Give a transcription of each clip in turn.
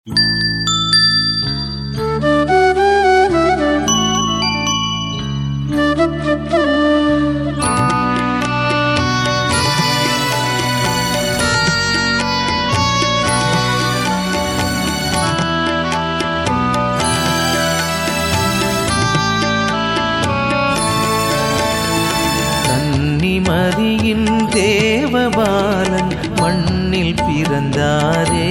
கன்னிமரியின் தேவபாலன் மண்ணில் பிறந்தாரே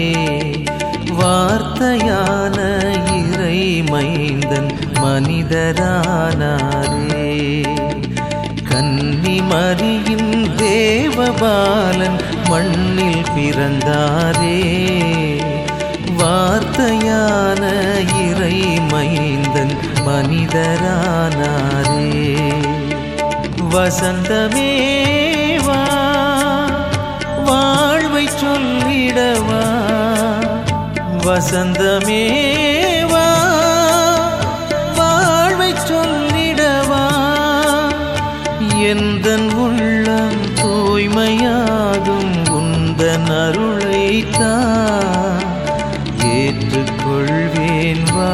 வார்த்தையான இறை மைந்தன் மனிதரானாரே கன்னிமரியின் தேவபாலன் மண்ணில் பிறந்தாரே வார்த்தையான இறை மைந்தன் மனிதரானாரே வசந்தமேவா வாழ்வை சொல்லிடவா வசந்தமேவா வாழ்வை சொல்லிடவா எந்தன் உள்ளம் தூய்மையாகும் உந்தன் அருளைத்தா ஏற்றுக்கொள்வேன் வா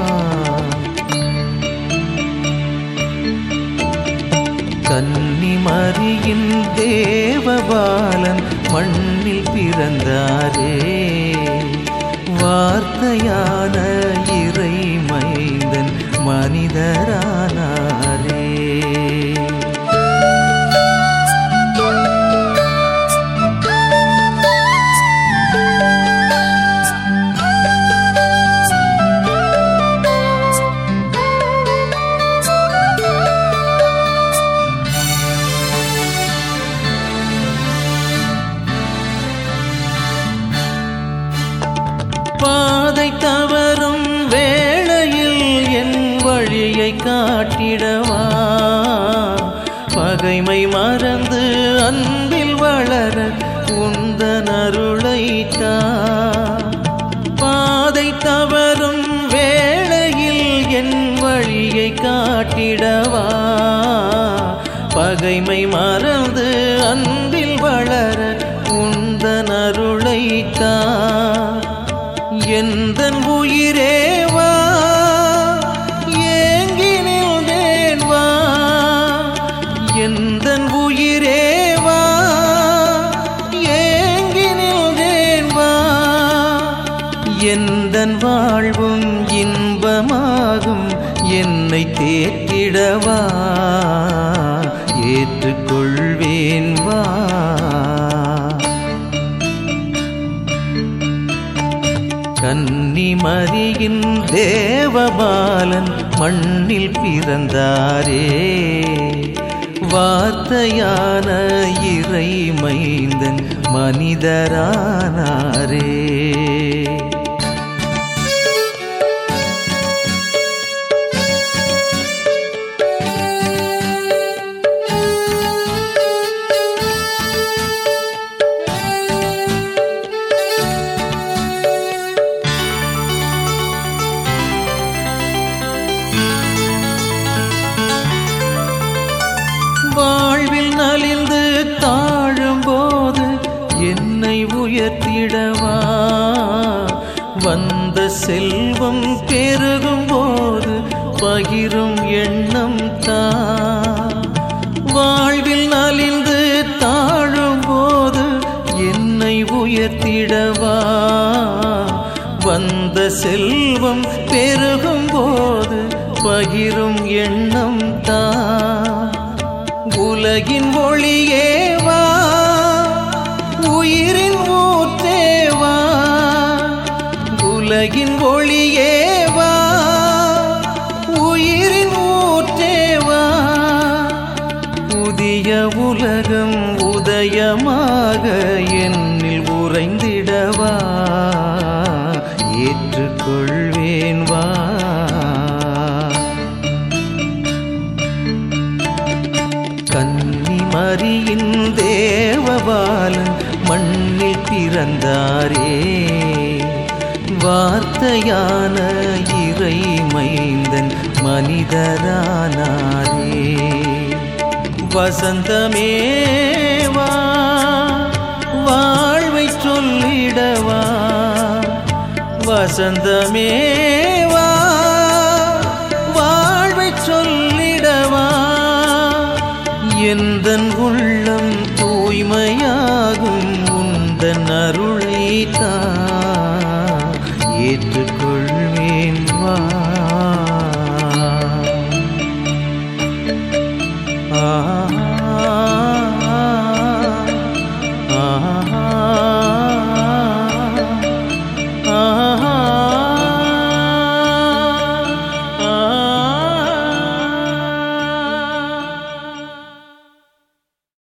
கன்னிமரியின் தேவபாலன் மண்ணில் பிறந்தாரே வார்த்தையான இறை மைந்தன் மனிதரானாரே பாதை தவறும் வேளையில் என் வழியை காட்டிடவா பகைமை மறந்து அன்பில் வளர உந்தன் அருளைத்தா பாதை தவறும் வேளையில் என் வழியை காட்டிடவா பகைமை மறந்து அன்பில் வளர உந்தன் அருளைத்தா எந்தன் உயிரேவா ஏங்கி நின்றேன் வா எந்தன் உயிரேவா ஏங்கி நின்றேன் வா எந்தன் வாழ்வும் இன்பமாகும் என்னை தேற்றிடவா ஏற்றுக்கொள்வேன் வா கன்னிமரியின் தேவபாலன் மண்ணில் பிறந்தாரே வார்த்தையான இறை மைந்தன் மனிதரானாரே வாழ்வில் நலிந்து தாழும்போது என்னை உயர்த்திடவா வந்த செல்வம் பெருகும் போது பகிரும் எண்ணம் தா வாழ்வில் நலிந்து தாழும்போது என்னை உயர்த்திடவா வந்த செல்வம் பெருகும் போது பகிரும் எண்ணம் தா உலகின் ஒளியேவா உயிரின் ஊற்றேவா உலகின் ஒளியேவா உயிரின் ஊற்றேவா புதிய உலகம் உதயமாக என்னில் உறைந்திடவா ஏற்றுக்கொள்வேன் வா கன்னிமரியின் தேவபாலன் மண்ணில் பிறந்தாரே வார்த்தையான இறை மைந்தன் மனிதரானாரே வசந்தமேவா வாழ்வை சொல்லிடவா வசந்தமேவா வாழ்வை சொல்லிடவா எந்தன் உள்ள